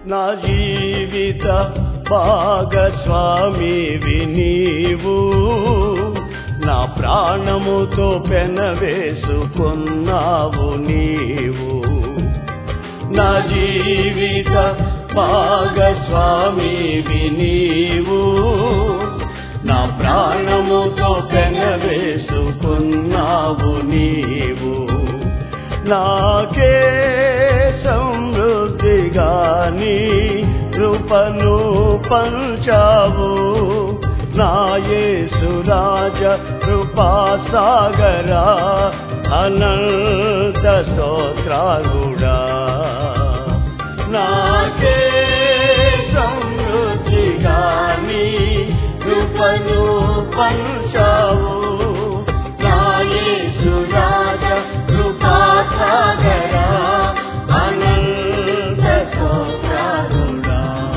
నా జీవిత భాగస్వామివి నీవు నా ప్రాణముతో పెనవేసుకున్నావు నీవు నా జీవిత భాగస్వామివి నీవు నా ప్రాణముతో పెనవేసుకున్నావు నీవు నాకే సమృద్ధిగాని కృపను పంచావు నాయేసురాజ కృపాసాగరా అనంత స్తోత్రాగుడా నాకే సమృద్ధిగాని కృపను పంచావు నాయేసురాజ కృపాసాగరా అనంత స్తోత్రాగుడా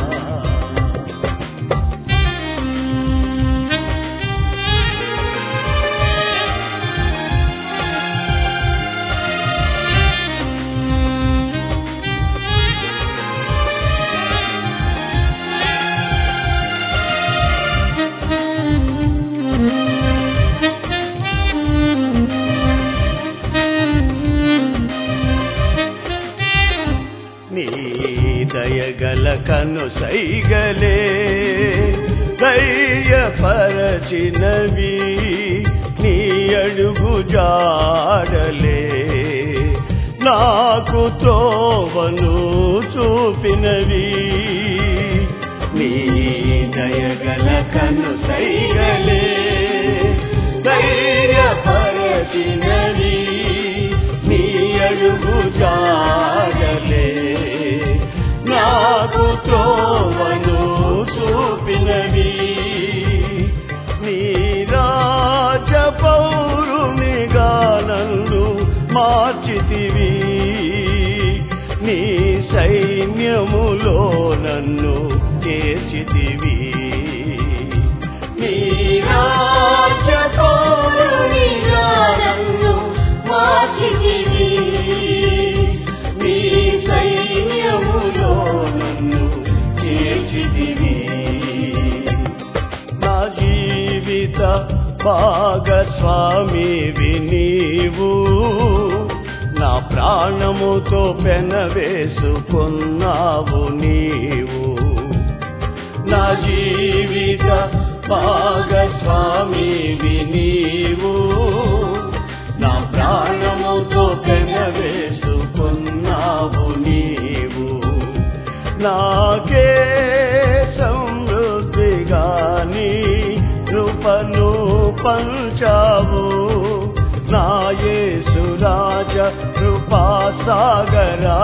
నీ దయగల కను సైగలే ధైర్యపరచినవి నీ అడుగు జాడలే నాకు త్రోవను చూపినవి నీ దయగల కను సైగలే ధైర్యపరచినవి నీ అడుగు జాడలే నాకు త్రోవను చూపినవి నీ రాజ పౌరునిగా నన్ను మార్చితివి నీ సైన్యములో నన్ను చేర్చితివి నీ రాజ పౌరునిగా నన్ను మార్చితివి నీ సైన్యములో నన్ను చేర్చితివి నా జీవిత భాగస్వామివి నీవు నా ప్రాణముతో పెనవేసుకున్నావు నీవు నా జీవిత భాగస్వామివి నీవు నా ప్రాణముతో పెనవేసుకున్నావు నీవు నాకే సమృద్ధిగాని కృపను పంచావు నాయేసురాజ కృపాసాగరా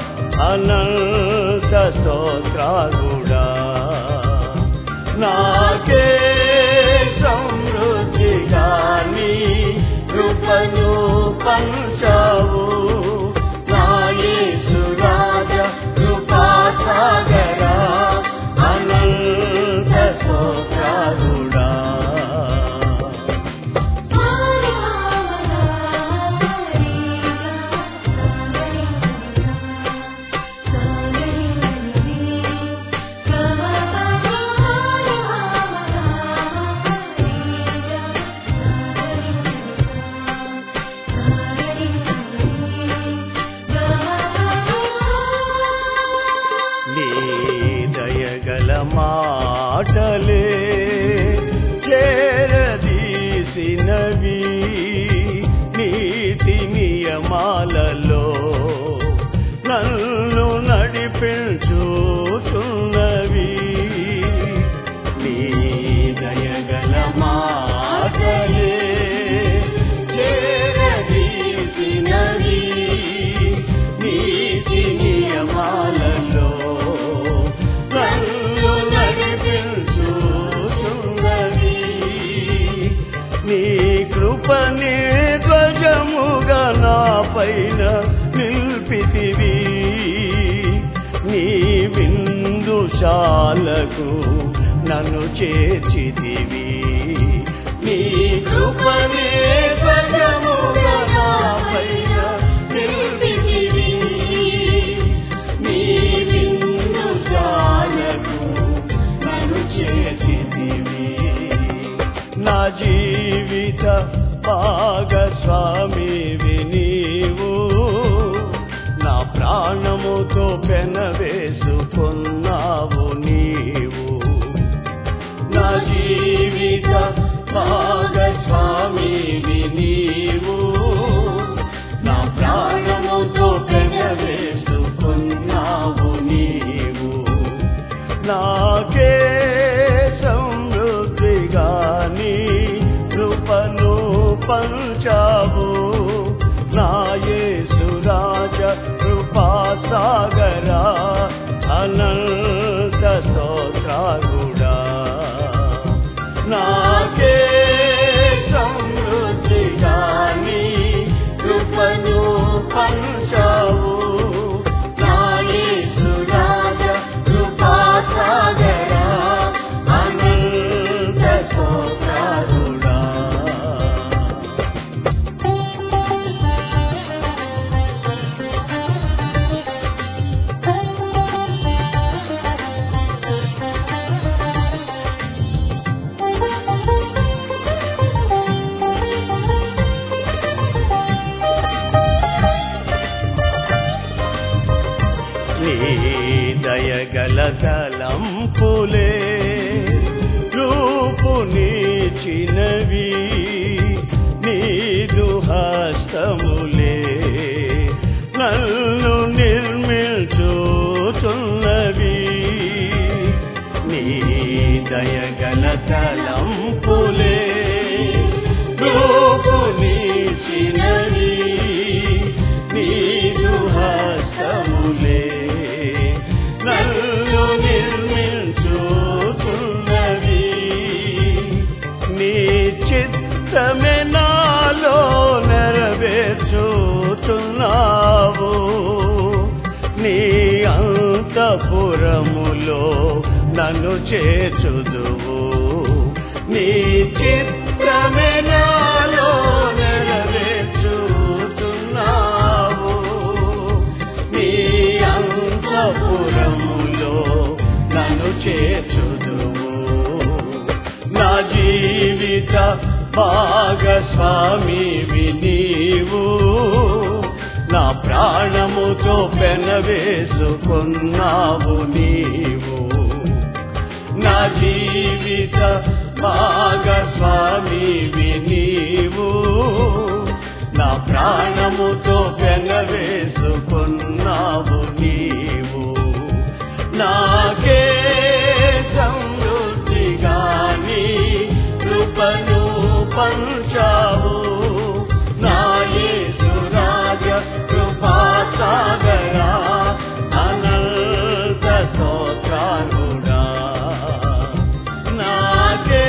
అనంత స్తోత్రాగుడా నాకే సమృద్ధిగాని కృపను పంచావు నాయేసురాజ కృపాసాగరా అనంత స్తోత్రాగుడా నీ దయగల మాటలే చేరదీసినవి నీతి నియమాలలో నన్ను నడిపించుతున్నవి నీ దయగల మాటలే చేరదీసినవి నీతి నియమాలలో నన్ను నడిపించుతున్నవి నీ కృపనే ధ్వజముగా నా పైన నిల్పితివి నీ బిందుశాలకు నన్ను చేర్చితివి నీ కృపనే ధ్వజముగా నా పైన నిల్పితివి నీ బిందుశాలకు జీవిత భాగస్వామివి నీవు నా ప్రాణముతో పెనవేసుకున్నావు నీవు నా జీవిత భాగస్వామివి నీవు నా ప్రాణముతో పెనవేసుకున్నావు నీవు నాకే సమృద్ధిగా నీ కృపను పంచావు నా యేసురాజ కృపాసాగరా అనంత స్తోత్రాగుడా నాకే సమృద్ధిగా నీ కృపను పంచావు నా యేసురాజ కృపాసాగరా అనంత స్తోత్రాగుడా నీ దయగల తలంపులే రూపునిచినవి నీదు హస్తములే నన్ను నిర్మిల్చుతున్నవి నీ దయగల తలంపులే రూపునిచినవి నీదు హస్తములే నన్ను నిర్మించుచున్నవి నీ చిత్తమే నాలో నెరవేర్చుచున్నావు నీ అంతపురములో నన్ను చేర్చుదువు నీ చిత్తమే నాలో నెరవేర్చుచున్నావు నీ అంతపురములో నన్ను చేర్చుదువు నా జీవిత భాగస్వామివి నీవు నా ప్రాణముతో పెనవేసుకున్నావు నీవు నా జీవిత భాగస్వామివి నీవు నా ప్రాణముతో పెనవేసుకున్నావు నీవు నాకే సమృద్ధిగా నీ కృపను పంచావు నా యేసురాజ కృపాసాగరా అనంత స్తోత్రాలుడా నాకే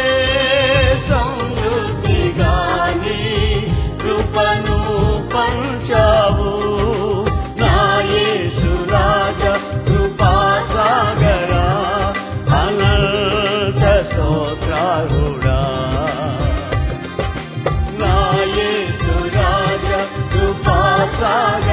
సమృద్ధిగా నీ కృపను పంచావు నా యేసురాజ కృపాసాగరా అనంత స్తోత్రాలుడా నా యేసురాజ కృపాసాగరా